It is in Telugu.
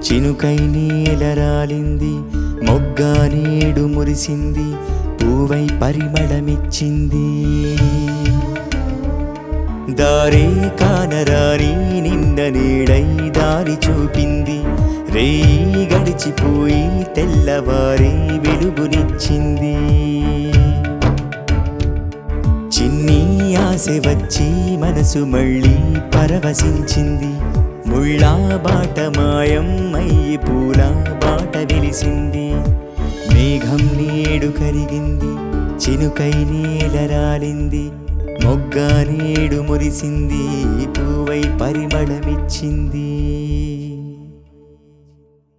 చినుకై నేలరాలింది మొగ్గ నేడు మురిసింది పూవై పరిమళమిచ్చింది దారే కానరాని నిండ నీడై దారి చూపింది రేయి గడిచిపోయి తెల్లవారే వెలుగునిచ్చింది చిన్ని ఆశ వచ్చి మనసు మళ్ళీ పరవశించింది ముళ్ళా బాట మాయం అయ్యి పూల బాట వెలిసింది మేఘం నేడు కరిగింది చినుకై నేలరాలింది మొగ్గ నేడు మురిసింది పూవై పరిమళమిచ్చింది